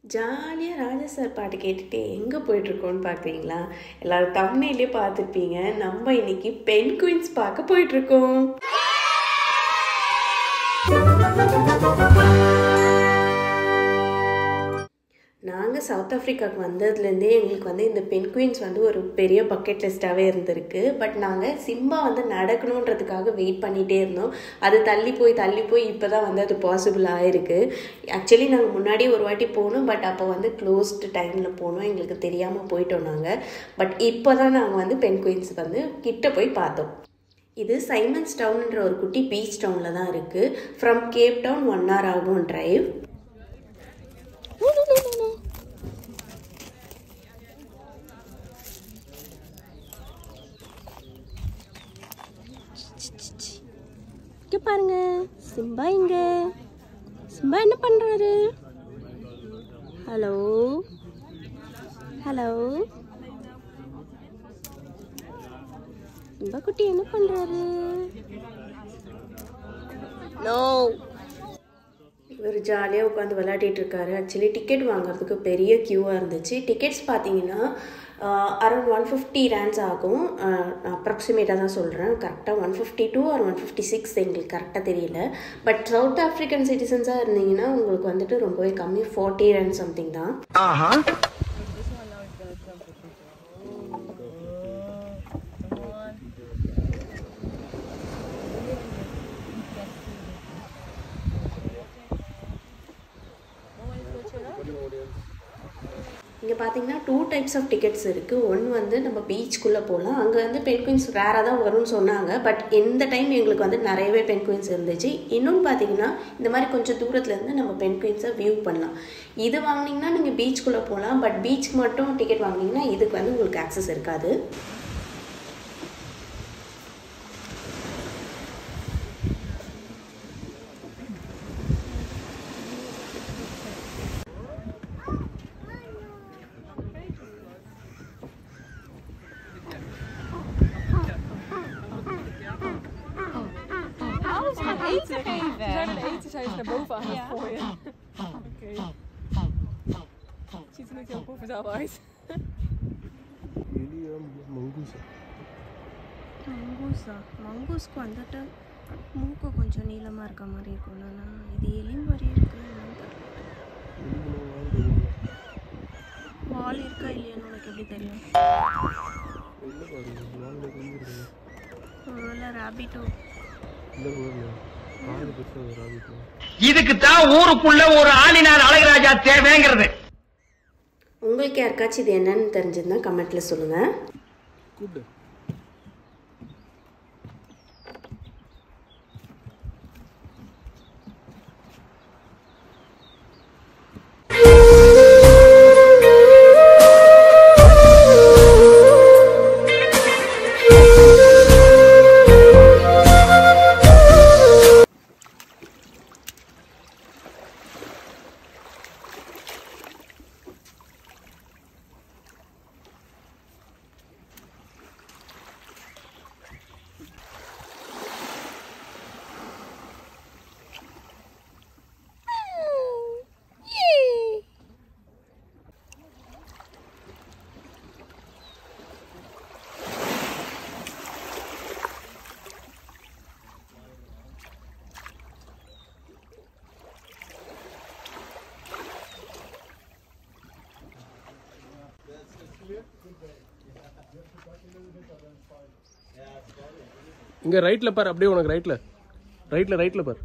ஜாலியாக ராஜா சார் பாட்டு கேட்டுட்டு எங்கே போயிட்டுருக்கோன்னு பார்க்குறீங்களா எல்லாரும் தமிழ்லேயே பார்த்துருப்பீங்க நம்ம இன்னைக்கு பென் குயின்ஸ் பார்க்க போயிட்டுருக்கோம் நாங்கள் சவுத் ஆஃப்ரிக்காவுக்கு வந்ததுலேருந்தே எங்களுக்கு வந்து இந்த பென் குயின்ஸ் வந்து ஒரு பெரிய பக்கெட் லிஸ்ட்டாகவே இருந்திருக்கு பட் நாங்கள் சிம்பா வந்து நடக்கணுன்றதுக்காக வெயிட் பண்ணிகிட்டே இருந்தோம் அது தள்ளி போய் தள்ளி போய் இப்போ தான் வந்து அது பாசிபிள் ஆகிருக்கு ஆக்சுவலி நாங்கள் முன்னாடி ஒரு வாட்டி போனோம் பட் அப்போ வந்து க்ளோஸ்டு டைமில் போனோம் எங்களுக்கு தெரியாமல் போயிட்டோம் நாங்கள் பட் இப்போ தான் நாங்கள் வந்து பென் குயின்ஸ் வந்து கிட்ட போய் பார்த்தோம் இது சைமன்ஸ் டவுன்ன்ற ஒரு குட்டி பீச் டவுனில் தான் இருக்குது from Cape Town one hour ஆகும் டிரைவ் இங்க பாருங்க சிம்பா இங்க சிம்பா என்ன பண்றாரு ஹலோ ஹலோ சிம்பா குட்டி என்ன பண்றாரு நோ இவர் ஜாலியாக உட்காந்து விளையாடிட்டு இருக்காரு ஆக்சுவலி டிக்கெட் வாங்குறதுக்கு பெரிய க்யூவாக இருந்துச்சு டிக்கெட்ஸ் பார்த்தீங்கன்னா அரௌண்ட் ஒன் ஃபிஃப்டி ரேண்ட்ஸ் ஆகும் அப்ராக்சிமேட்டாக தான் சொல்கிறேன் கரெக்டாக one fifty two or one fifty six எங்களுக்கு கரெக்டாக தெரியல பட் சவுத் ஆஃப்ரிக்கன் சிட்டிசன்ஸாக இருந்தீங்கன்னா உங்களுக்கு வந்துட்டு ரொம்பவே கம்மி ஃபார்ட்டி ரேண்ட் சம்திங் தான் இங்கே பார்த்தீங்கன்னா டூ டைப்ஸ் ஆஃப் டிக்கெட்ஸ் இருக்குது ஒன்று வந்து நம்ம பீச்சுக்குள்ளே போகலாம் அங்கே வந்து பென் குயின்ஸ் ரேராக தான் வரும்னு சொன்னாங்க பட் இந்த டைம் எங்களுக்கு வந்து நிறையவே பென் குயின்ஸ் இருந்துச்சு இன்னொன்று பார்த்தீங்கன்னா இந்த மாதிரி கொஞ்சம் தூரத்துலேருந்து நம்ம பென் குயின்ஸை வியூ பண்ணலாம் இது வாங்கினீங்கன்னா நீங்கள் பீச்சுக்குள்ளே போகலாம் பட் பீச்சுக்கு மட்டும் டிக்கெட் வாங்கினீங்கன்னா இதுக்கு வந்து உங்களுக்கு ஆக்சஸ் இருக்காது Alles gaan eten geven. We zijn aan eten, zijn ze naar boven aan het gooien. Oké. Het ziet er niet heel comfortabel uit. மங்கூஸா மங்கூஸ்க்கு வந்துட்டு மூக்கு கொஞ்சம் நீளமாக இருக்க மாதிரி இருக்கும் ஆனால் இது எலி மாதிரி இருக்கு என்னன்னு தெரியல. வால் இருக்கா இல்லையான்னு உனக்கு எப்படி தெரியும் ஒருவேளை ரேபிட்டோ இதுக்கு தான் ஊருக்குள்ள ஒரு ஆளினார் அழகராஜா தேவைங்கிறது உங்களுக்கு யாருக்காச்சும் இது என்னன்னு தெரிஞ்சிருந்தா கமெண்ட்டில் சொல்லுங்கள் இங்க ரைட்ல பாரு அப்படியே உனக்கு ரைட்ல ரைட்ல ரைட்ல பாரு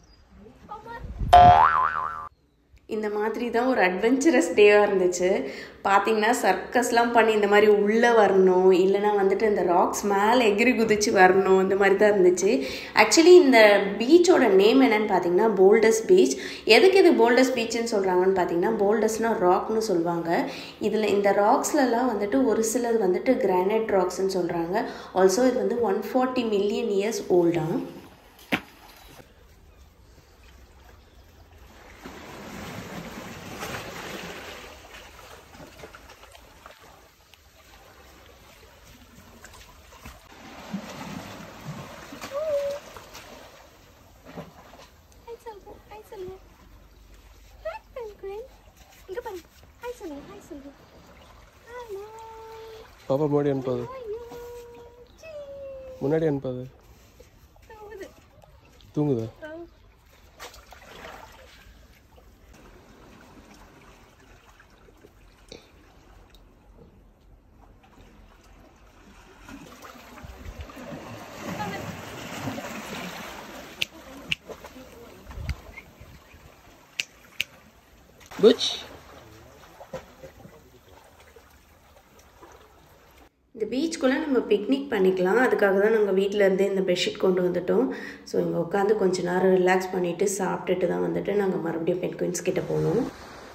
இந்த மாதிரி தான் ஒரு அட்வென்ச்சரஸ் டேவாக இருந்துச்சு பார்த்தீங்கன்னா சர்க்கஸ்லாம் பண்ணி இந்த மாதிரி உள்ளே வரணும் இல்லைனா வந்துட்டு இந்த ராக்ஸ் மேலே எகிரி குதிச்சு வரணும் இந்த மாதிரி தான் இருந்துச்சு ஆக்சுவலி இந்த பீச்சோட நேம் என்னன்னு பார்த்தீங்கன்னா போல்டஸ் பீச் எதுக்கு இது போல்டஸ் பீச்சுன்னு சொல்கிறாங்கன்னு பார்த்தீங்கன்னா போல்டஸ்னால் ராக்னு சொல்லுவாங்க இதில் இந்த ராக்ஸ்லலாம் வந்துட்டு ஒரு சிலது வந்துட்டு கிரானைட் ராக்ஸ்ன்னு சொல்கிறாங்க ஆல்சோ இது வந்து ஒன் ஃபார்ட்டி மில்லியன் இயர்ஸ் ஓல்டாக ஹாய் சொல்லுங்க ஹாய் சொல்லுங்க ஹாய் பென்குயின் இங்க பாருங்க பாப்பா முன்னாடி அனுப்பாது முன்னாடி அனுப்பாது தூங்குதா புச் இந்த பீச்சுக்குள்ளே நம்ம பிக்னிக் பண்ணிக்கலாம் அதுக்காக தான் நாங்கள் வீட்டில் இருந்தே இந்த பெட்ஷீட் கொண்டு வந்துட்டோம் ஸோ இங்கே உட்காந்து கொஞ்ச நேரம் ரிலாக்ஸ் பண்ணிவிட்டு சாப்பிட்டுட்டு தான் வந்துட்டு நாங்கள் மறுபடியும் பென் குயின்ஸ் கிட்ட போனோம்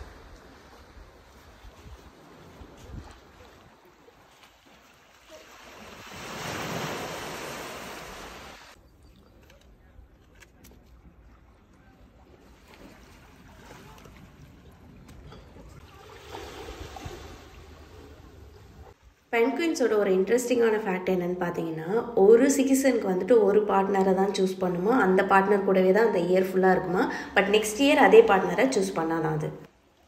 பென்குயின்ஸோட ஒரு இன்ட்ரெஸ்டிங்கான ஃபேக்ட் என்னன்னு பார்த்தீங்கன்னா ஒரு சீசனுக்கு வந்துட்டு ஒரு பார்ட்னரை தான் சூஸ் பண்ணுமா அந்த பார்ட்னர் கூடவே தான் அந்த இயர் ஃபுல்லாக இருக்குமா பட் நெக்ஸ்ட் இயர் அதே பார்ட்னரை சூஸ் பண்ணாதான் அது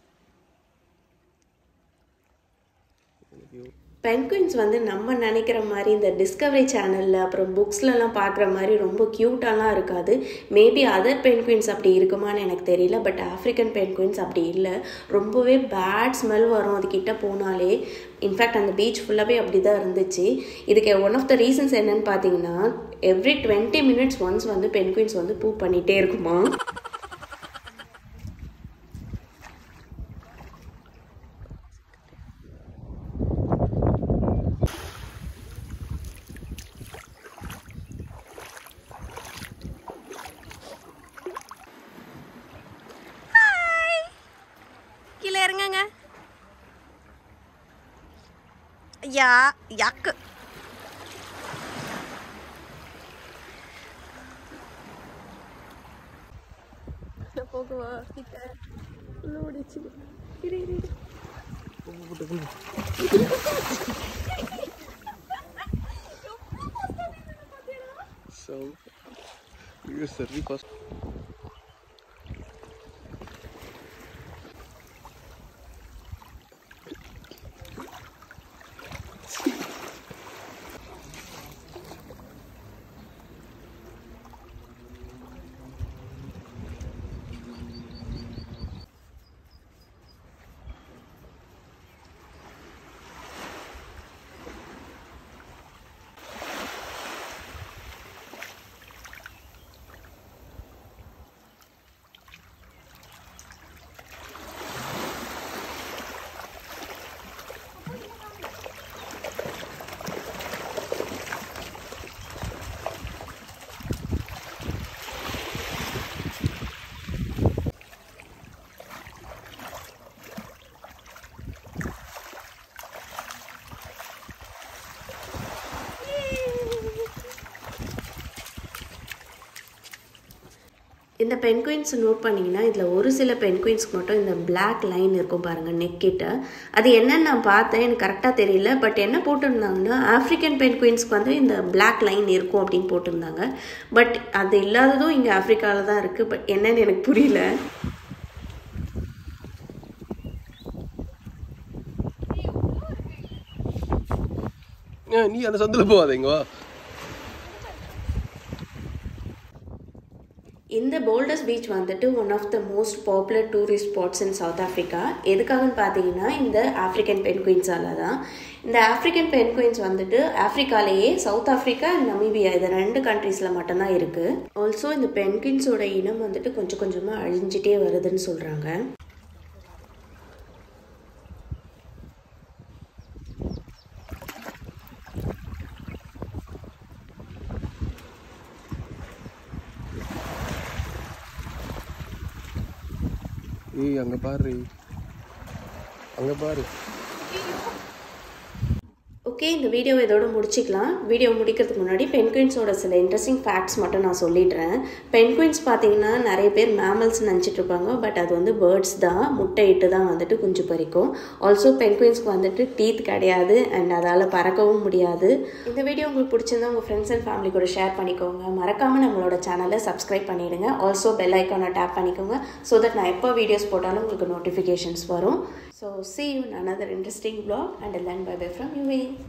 பென்குயின்ஸ் வந்து நம்ம நினைக்கிற மாதிரி இந்த டிஸ்கவரி சேனலில் அப்புறம் புக்ஸ்லலாம் பார்க்குற மாதிரி ரொம்ப க்யூட்டாலாம் இருக்காது மேபி அதர் பென்குயின்ஸ் அப்படி இருக்குமான்னு எனக்கு தெரியல பட் ஆஃப்ரிக்கன் பென்குயின்ஸ் அப்படி இல்லை ரொம்பவே பேட் ஸ்மெல் வரும் அது கிட்ட போனாலே இன்ஃபேக்ட் அந்த பீச் ஃபுல்லாகவே அப்படி தான் இருந்துச்சு இதுக்கு ஒன் ஆஃப் த ரீசன்ஸ் என்னன்னு பார்த்தீங்கன்னா எவ்ரி டுவெண்ட்டி மினிட்ஸ் ஒன்ஸ் வந்து பென்குயின்ஸ் வந்து பூ பண்ணிகிட்டே இருக்குமா கீழே இறங்குங்க யா யாக்கு போகுவா கிட்ட உள்ள ஓடிச்சு இரு இரு இரு. So, you சரி ஃபர்ஸ்ட் இந்த பென்குயின்ஸ் நோட் பண்ணிங்கன்னா இதில் ஒரு சில பென்குயின்ஸ்க்கு மட்டும் இந்த பிளாக் லைன் இருக்கும் பாருங்கள் நெக் கிட்ட அது என்னன்னு நான் பார்த்தேன் எனக்கு கரெக்டாக தெரியல பட் என்ன போட்டிருந்தாங்கன்னா ஆஃப்ரிக்கன் பென்குயின்ஸ்க்கு வந்து இந்த பிளாக் லைன் இருக்கும் அப்படின்னு போட்டிருந்தாங்க பட் அது இல்லாததும் இங்கே ஆஃப்ரிக்காவில் தான் இருக்குது பட் என்னன்னு எனக்கு புரியல ஏன் நீ அந்த சந்தில் போகாத இங்க வா இந்த போல்டஸ் பீச் வந்துட்டு one of the most popular tourist spots in South Africa எதுக்காகன்னு பார்த்தீங்கன்னா இந்த ஆஃப்ரிக்கன் பென்குயின்ஸால தான் இந்த ஆஃப்ரிக்கன் பென்குயின்ஸ் வந்துட்டு ஆஃப்ரிக்காலேயே சவுத் ஆஃப்ரிக்கா அண்ட் நமீபியா இது ரெண்டு கண்ட்ரீஸில் மட்டும்தான் இருக்குது ஆல்சோ இந்த பென்குயின்ஸோட இனம் வந்துட்டு கொஞ்சம் கொஞ்சமாக அழிஞ்சிட்டே வருதுன்னு சொல்கிறாங்க ஏய் அங்க பாரு அங்க பாரு ஓகே இந்த வீடியோ இதோட முடிச்சிக்கலாம் வீடியோ முடிக்கிறதுக்கு முன்னாடி பென்குயின்ஸோட சில இன்ட்ரெஸ்டிங் ஃபேக்ட்ஸ் மட்டும் நான் சொல்லிடுறேன் பென்குயின்ஸ் பார்த்தீங்கன்னா நிறைய பேர் மேமல்ஸ் நினச்சிட்டு இருப்பாங்க பட் அது வந்து பேர்ட்ஸ் தான் முட்டை இட்டு தான் வந்துட்டு குஞ்சு பறிக்கும் ஆல்சோ பென்குயின்ஸ்க்கு வந்துட்டு டீத் கிடையாது அண்ட் அதால் பறக்கவும் முடியாது இந்த வீடியோ உங்களுக்கு பிடிச்சிருந்தா உங்கள் ஃப்ரெண்ட்ஸ் அண்ட் ஃபேமிலி கூட ஷேர் பண்ணிக்கோங்க மறக்காமல் நம்மளோட சேனலை சப்ஸ்கிரைப் பண்ணிவிடுங்க ஆல்சோ பெல் ஐக்கானை டேப் பண்ணிக்கோங்க ஸோ தட் நான் எப்போ வீடியோஸ் போட்டாலும் உங்களுக்கு நோட்டிஃபிகேஷன்ஸ் வரும் so see you in another interesting vlog and a land bye bye from UAE.